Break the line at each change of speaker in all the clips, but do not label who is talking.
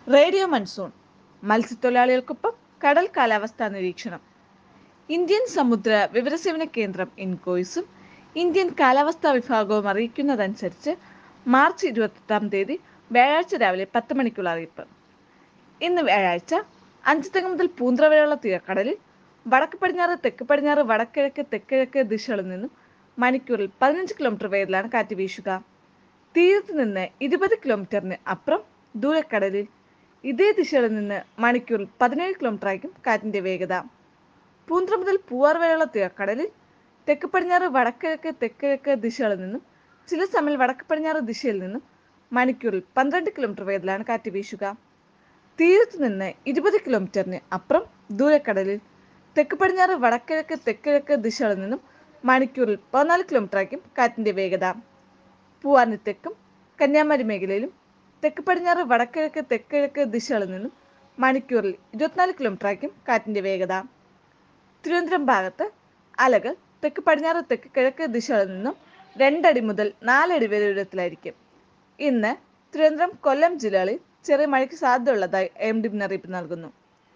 radio monsoon മത്സ്യത്തൊഴിലാളികൾക്കൊപ്പം കടൽ കാലാവസ്ഥാ നിരീക്ഷണം ഇന്ത്യൻ സമുദ്ര വിവരസേവന കേന്ദ്രം ഇൻകോയ്സും ഇന്ത്യൻ കാലാവസ്ഥാ വിഭാഗവും അറിയിക്കുന്നതനുസരിച്ച് മാർച്ച് ഇരുപത്തെട്ടാം തീയതി വ്യാഴാഴ്ച രാവിലെ പത്ത് മണിക്കുള്ള അറിയിപ്പ് ഇന്ന് വ്യാഴാഴ്ച അഞ്ചുതെങ്ങ് മുതൽ പൂന്തറ വരെയുള്ള തീരക്കടലിൽ വടക്ക് പടിഞ്ഞാറ് തെക്ക് പടിഞ്ഞാറ് വടക്കിഴക്ക് തെക്കിഴക്ക് ദിശകളിൽ നിന്നും മണിക്കൂറിൽ പതിനഞ്ച് കിലോമീറ്റർ വേഗത്തിലാണ് കാറ്റ് വീശുക തീരത്ത് നിന്ന് ഇരുപത് കിലോമീറ്ററിന് അപ്പുറം ദൂരക്കടലിൽ ഇതേ ദിശയിൽ നിന്ന് മണിക്കൂറിൽ പതിനേഴ് കിലോമീറ്റർ ആയിരിക്കും കാറ്റിന്റെ വേഗത പൂന്തറ മുതൽ പൂവാർ വരെയുള്ള തീരക്കടലിൽ തെക്ക് പടിഞ്ഞാറ് വടക്കിഴക്ക് തെക്കിഴക്ക് ദിശകളിൽ നിന്നും ചില സമയം വടക്ക് പടിഞ്ഞാറ് ദിശയിൽ നിന്നും മണിക്കൂറിൽ പന്ത്രണ്ട് കിലോമീറ്റർ വേഗത്തിലാണ് കാറ്റ് വീശുക തീരത്ത് നിന്ന് ഇരുപത് കിലോമീറ്ററിന് അപ്പുറം ദൂരക്കടലിൽ തെക്ക് പടിഞ്ഞാറ് വടക്കിഴക്ക് തെക്കിഴക്ക് ദിശകളിൽ നിന്നും മണിക്കൂറിൽ പതിനാല് കിലോമീറ്റർ ആയിരിക്കും കാറ്റിന്റെ വേഗത പൂവാറിന് തെക്കും കന്യാകുമാരി മേഖലയിലും തെക്ക് പടിഞ്ഞാറ് വടക്കിഴക്ക് തെക്കിഴക്ക് ദിശകളിൽ നിന്നും മണിക്കൂറിൽ ഇരുപത്തിനാല് കിലോമീറ്റർ ആയിരിക്കും കാറ്റിന്റെ വേഗത തിരുവനന്തപുരം ഭാഗത്ത് അലകൾ തെക്ക് പടിഞ്ഞാറ് തെക്ക് കിഴക്ക് ദിശകളിൽ നിന്നും രണ്ടടി മുതൽ നാലടി വരെ ഉയരത്തിലായിരിക്കും ഇന്ന് തിരുവനന്തപുരം കൊല്ലം ജില്ലകളിൽ ചെറിയ മഴയ്ക്ക് സാധ്യതയുള്ളതായി എം ഡി മുന്നറിയിപ്പ് നൽകുന്നു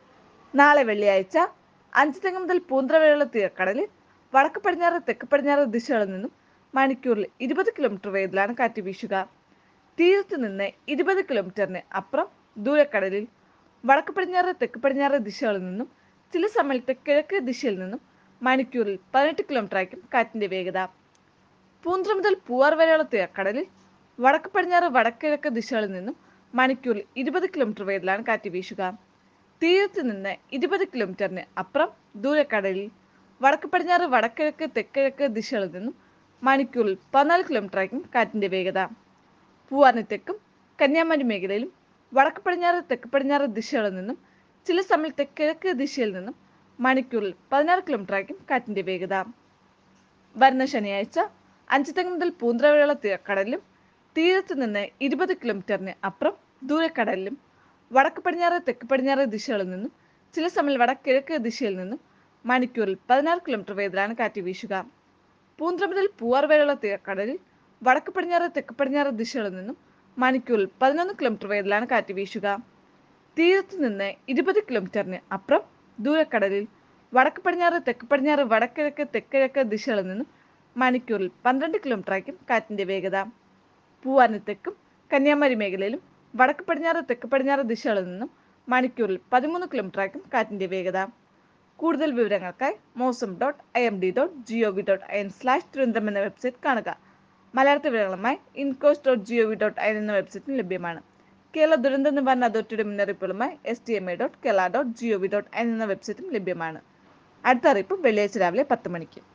നാളെ വെള്ളിയാഴ്ച അഞ്ച് തെങ്ങ് മുതൽ പൂന്തറ വരെയുള്ള തീരക്കടലിൽ വടക്ക് പടിഞ്ഞാറ് തെക്ക് പടിഞ്ഞാറ് ദിശകളിൽ നിന്നും മണിക്കൂറിൽ ഇരുപത് കിലോമീറ്റർ വേഗത്തിലാണ് കാറ്റ് വീശുക തീരത്ത് നിന്ന് ഇരുപത് കിലോമീറ്ററിന് അപ്പുറം ദൂരക്കടലിൽ വടക്ക് പടിഞ്ഞാറ് തെക്ക് പടിഞ്ഞാറ് ദിശകളിൽ നിന്നും ചില സമയത്ത് കിഴക്ക് ദിശയിൽ നിന്നും മണിക്കൂറിൽ പതിനെട്ട് കിലോമീറ്റർ ആയിരിക്കും കാറ്റിന്റെ വേഗത പൂന്തറ മുതൽ പൂവാർ വരെയുള്ള തീരക്കടലിൽ വടക്ക് പടിഞ്ഞാറ് വടക്കിഴക്ക് ദിശകളിൽ നിന്നും മണിക്കൂറിൽ ഇരുപത് കിലോമീറ്റർ വേഗത്തിലാണ് കാറ്റ് വീശുക തീരത്ത് നിന്ന് ഇരുപത് കിലോമീറ്ററിന് അപ്പുറം ദൂരക്കടലിൽ വടക്ക് പടിഞ്ഞാറ് വടക്കിഴക്ക് തെക്കിഴക്ക് ദിശകളിൽ നിന്നും മണിക്കൂറിൽ പതിനാല് കിലോമീറ്റർ ആയിരിക്കും കാറ്റിന്റെ വേഗത പൂവാറിന് തെക്കും കന്യാകുമാരി മേഖലയിലും വടക്ക് പടിഞ്ഞാറ് തെക്ക് പടിഞ്ഞാറ് ദിശകളിൽ നിന്നും ചില സമയത്ത് കിഴക്ക് ദിശയിൽ നിന്നും മണിക്കൂറിൽ പതിനാറ് കിലോമീറ്റർ ആയിരിക്കും കാറ്റിന്റെ വേഗത വരുന്ന ശനിയാഴ്ച അഞ്ചുതെങ്ങ് മുതൽ പൂന്തറ വരെയുള്ള തീരക്കടലിലും തീരത്ത് നിന്ന് ഇരുപത് കിലോമീറ്ററിന് അപ്പുറം ദൂരക്കടലിലും വടക്ക് പടിഞ്ഞാറ് തെക്ക് പടിഞ്ഞാറ് ദിശകളിൽ നിന്നും ചില സമയം വടക്കിഴക്ക് ദിശയിൽ നിന്നും മണിക്കൂറിൽ പതിനാറ് കിലോമീറ്റർ വേഗത്തിലാണ് കാറ്റ് വീശുക പൂന്തറ മുതൽ പൂവാർ വരെയുള്ള തീരക്കടലിൽ വടക്ക് പടിഞ്ഞാറ് തെക്ക് പടിഞ്ഞാറ് ദിശകളിൽ നിന്നും മണിക്കൂറിൽ പതിനൊന്ന് കിലോമീറ്റർ വേഗത്തിലാണ് കാറ്റ് വീശുക തീരത്ത് നിന്ന് ഇരുപത് കിലോമീറ്ററിന് അപ്പുറം ദൂരക്കടലിൽ വടക്ക് പടിഞ്ഞാറ് തെക്ക് പടിഞ്ഞാറ് വടക്കിഴക്ക് തെക്കിഴക്ക് ദിശകളിൽ നിന്നും മണിക്കൂറിൽ പന്ത്രണ്ട് കിലോമീറ്റർ ആയിരിക്കും കാറ്റിന്റെ വേഗത പൂവാറിന് തെക്കും കന്യാകുമാരി മേഖലയിലും വടക്ക് പടിഞ്ഞാറ് തെക്ക് പടിഞ്ഞാറ് ദിശകളിൽ നിന്നും മണിക്കൂറിൽ പതിമൂന്ന് കിലോമീറ്റർ ആയിരിക്കും കാറ്റിന്റെ വേഗത കൂടുതൽ വിവരങ്ങൾക്കായി മോസം dot I M D dot G O V dot I N slash Thiruvananthapuram എന്ന വെബ്സൈറ്റ് കാണുക മലയാള വിവരങ്ങളുമായി INCOIS dot G O V dot I N എന്ന വെബ്സൈറ്റും ലഭ്യമാണ് കേരള ദുരന്ത നിവാരണ അതോറിറ്റിയുടെ മുന്നറിയിപ്പുകളുമായി S T M A dot Kerala dot G O V dot I N എന്ന വെബ്സൈറ്റും ലഭ്യമാണ് അടുത്ത അറിയിപ്പ് വെള്ളിയാഴ്ച രാവിലെ പത്ത് മണിക്ക്